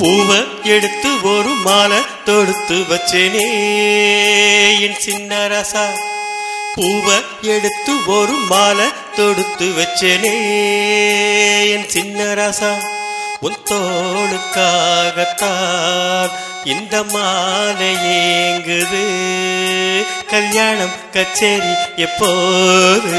பூவை எடுத்து ஒரு மாலை தொடுத்து வச்சேனே என் சின்ன ரசா பூவை எடுத்து ஒரு மாலை தொடுத்து வச்சேனே என் சின்ன ரசா உன் தோளுக்காகத்தான் இந்த மாலை ஏங்குது கல்யாணம் கச்சேரி எப்போது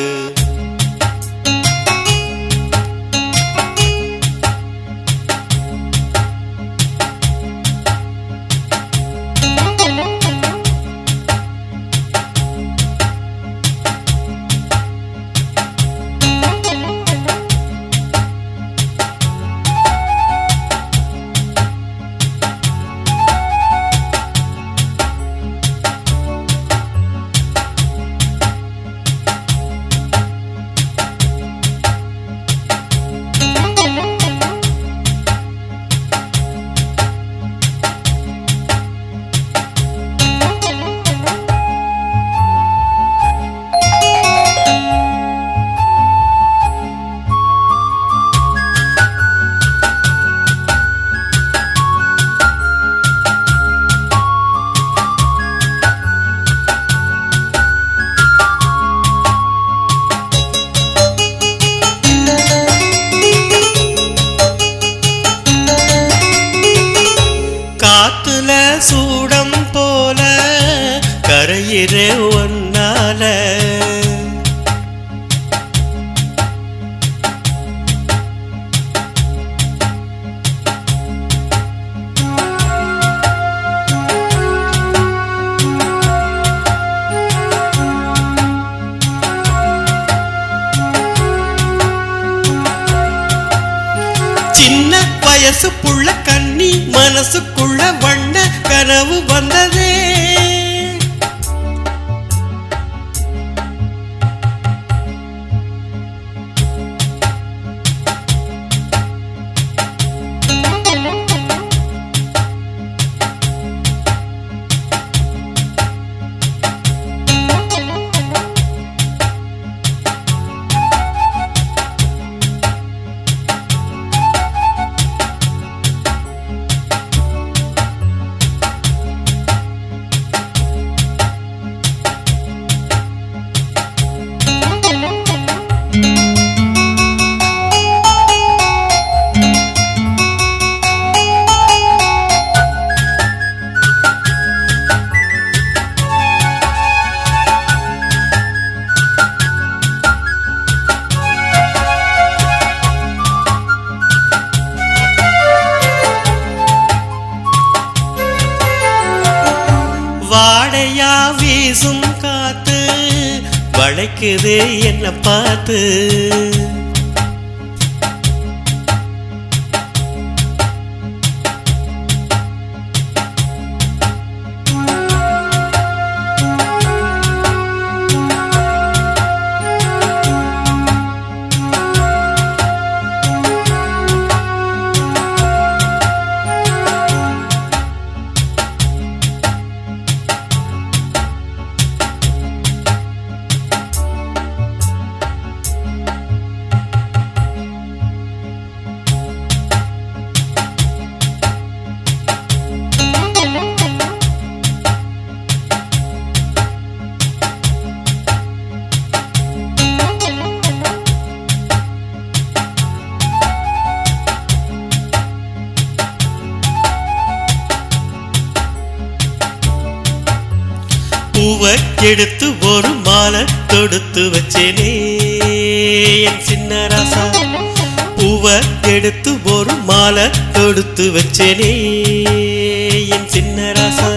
காத்துல சூடம் போல கரையிற ஒன்னால சின்ன வயசு புள்ள கண்ணி மனசுக்குள்ள வண்ண கனவு வந்ததே வாடையா வீசும் காத்து வளைக்குது என்ன பார்த்து பூவை எடுத்து ஒரு மாலை தொடுத்து வச்சேனே என் சின்ன ராசா பூவை எடுத்து ஒரு மாலை தொடுத்து வச்சேனே என் சின்ன ராசா